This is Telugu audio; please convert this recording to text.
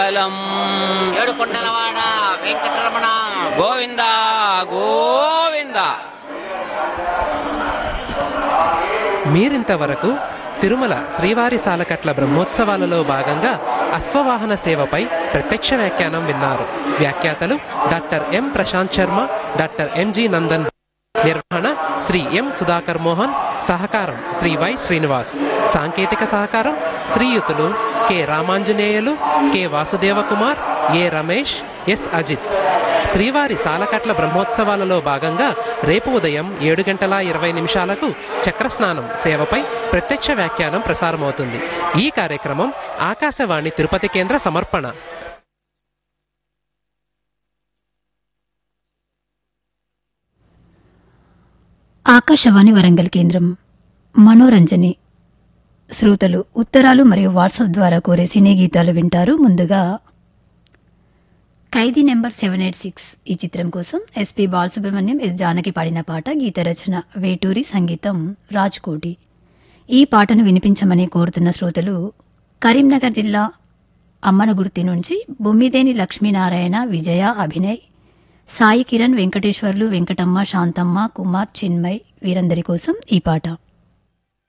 బలం ఏడు కొండలవాడ వెంకటరమణ గోవింద గోవింద మీరింతవరకు తిరుమల శ్రీవారి సాలకట్ల బ్రహ్మోత్సవాలలో భాగంగా అశ్వవాహన సేవపై ప్రత్యక్ష వ్యాఖ్యానం విన్నారు వ్యాఖ్యాతలు doctor M Prashant Sharma doctor MG Nandan నిర్వహణ శ్రీ ఎం సుధాకర్ మోహన్ సహకారం శ్రీ వై శ్రీనివాస్ సాంకేతిక సహకారం శ్రీయుతులు K Ramanjaneyulu K Vasudeva Kumar A Ramesh S Ajith శ్రీవారి సాలకట్ల బ్రహ్మోత్సవాలలో భాగంగా రేపు ఉదయం ఏడు గంటల ఇరవై నిమిషాలకు చక్రస్నానం సేవపై ప్రత్యక్ష వ్యాఖ్యానం ప్రసారమవుతుంది ఈ కార్యక్రమం ఆకాశవాణి తిరుపతి కేంద్ర సమర్పణ ఆకాశవాణి వరంగల్ కేంద్రం మనోరంజని శ్రోతలు ఉత్తరాలు మరియు వాట్సాప్ ద్వారా కోరే సినీ గీతాలు వింటారు ముందుగా Khaidi number seven eight six ఈ చిత్రం కోసం ఎస్పి బాలసుబ్రహ్మణ్యం ఎస్ జానకి పాడిన పాట గీత రచన వేటూరి సంగీతం రాజ్ కోటి ఈ పాటను వినిపించమని కోరుతున్న శ్రోతలు కరీంనగర్ జిల్లా అమ్మనగుర్తి నుంచి బొమ్మిదేని లక్ష్మీనారాయణ విజయ అభినయ్ సాయి కిరణ్ వెంకటేశ్వర్లు వెంకటమ్మ శాంతమ్మ కుమార్ చిన్మయ్ వీరందరి కోసం ఈ పాట